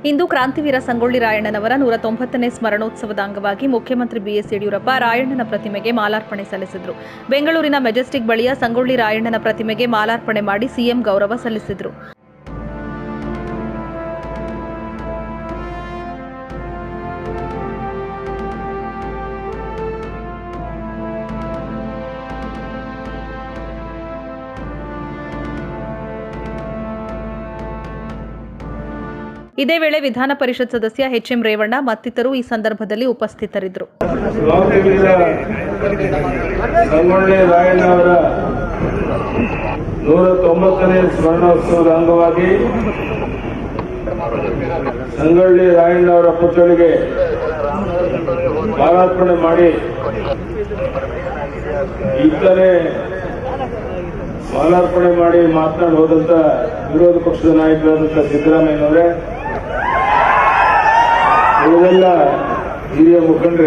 ಇಂದು ಕ್ರಾಂತಿವೀರ ಸಂಗೊಳ್ಳಿ ರಾಯಣ್ಣನವರ ನೂರ ತೊಂಬತ್ತನೇ ಸ್ಮರಣೋತ್ಸವದ ಅಂಗವಾಗಿ ಮುಖ್ಯಮಂತ್ರಿ ಬಿಎಸ್ ಯಡಿಯೂರಪ್ಪ ರಾಯಣ್ಣನ ಪ್ರತಿಮೆಗೆ ಮಾಲಾರ್ಪಣೆ ಸಲ್ಲಿಸಿದರು ಬೆಂಗಳೂರಿನ ಮೆಜೆಸ್ಟಿಕ್ ಬಳಿಯ ಸಂಗೊಳ್ಳಿ ರಾಯಣ್ಣನ ಪ್ರತಿಮೆಗೆ ಮಾಲಾರ್ಪಣೆ ಮಾಡಿ ಸಿಎಂ ಗೌರವ ಸಲ್ಲಿಸಿದರು ಇದೇ ವೇಳೆ ವಿಧಾನ ಪರಿಷತ್ ಸದಸ್ಯ ಎಚ್ಎಂ ರೇವಣ್ಣ ಮತ್ತಿತರರು ಈ ಸಂದರ್ಭದಲ್ಲಿ ಉಪಸ್ಥಿತರಿದ್ದರು ಕ್ರಾಂತಿವೀರ ಸಂಗೊಳ್ಳಿ ರಾಯಣ್ಣ ಅವರ ನೂರ ತೊಂಬತ್ತನೇ ಸ್ಮರಣೋತ್ಸವದ ಅಂಗವಾಗಿ ಸಂಗೊಳ್ಳಿ ರಾಯಣ್ಣ ಅವರ ಪುತ್ಥಳಿಗೆ ಮಾಲಾರ್ಪಣೆ ಮಾಡಿ ಇತರೆ ಮಾಲಾರ್ಪಣೆ ಮಾಡಿ ಮಾತನಾಡಿ ಹೋದಂತ ವಿರೋಧ ಪಕ್ಷದ ನಾಯಕರಾದಂಥ ಸಿದ್ದರಾಮಯ್ಯನವರೇ ಉಳಿದೆಲ್ಲ ಹಿರಿಯ ಮುಖಂಡರೇ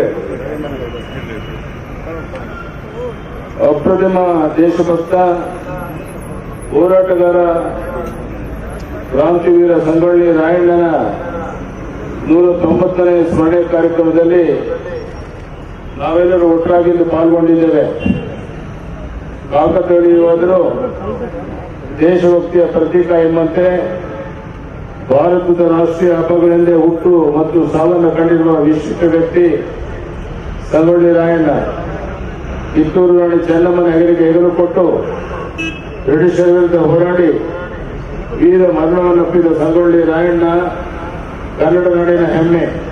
ಅಪ್ರತಿಮ ದೇಶಭಕ್ತ ಹೋರಾಟಗಾರ ಕ್ರಾಂತಿವೀರ ಸಂಗೊಳ್ಳಿ ರಾಯಣ್ಣನ ನೂರ ತೊಂಬತ್ತನೇ ಸ್ಮರಣೆ ಕಾರ್ಯಕ್ರಮದಲ್ಲಿ ನಾವೆಲ್ಲರೂ ಒಟ್ಟಾಗಿದ್ದು ಪಾಲ್ಗೊಂಡಿದ್ದೇವೆ ಕಾಕತಾಳೀಯವಾದರೂ ದೇಶಭಕ್ತಿಯ ಪ್ರತೀಕ ಎಂಬಂತೆ ಭಾರತದ ರಾಷ್ಟ್ರೀಯ ಹಬ್ಬಗಳೆಂದೇ ಹುಟ್ಟು ಮತ್ತು ಸಾವನ್ನು ಕಂಡಿರುವ ವಿಶಿಷ್ಟ ವ್ಯಕ್ತಿ ಸಂಗೊಳ್ಳಿ ರಾಯಣ್ಣ ಕಿತ್ತೂರು ರಾಣಿ ಚೆನ್ನಮ್ಮನ ಹೆಗಲಿಗೆ ಹೆಗಲು ಕೊಟ್ಟು ಬ್ರಿಟಿಷರ ವಿರುದ್ಧ ಹೋರಾಡಿ ವೀರ ಮರಣವನ್ನಪ್ಪಿದ ಸಂಗೊಳ್ಳಿ ರಾಯಣ್ಣ ಕನ್ನಡ ನಾಡಿನ ಹೆಮ್ಮೆ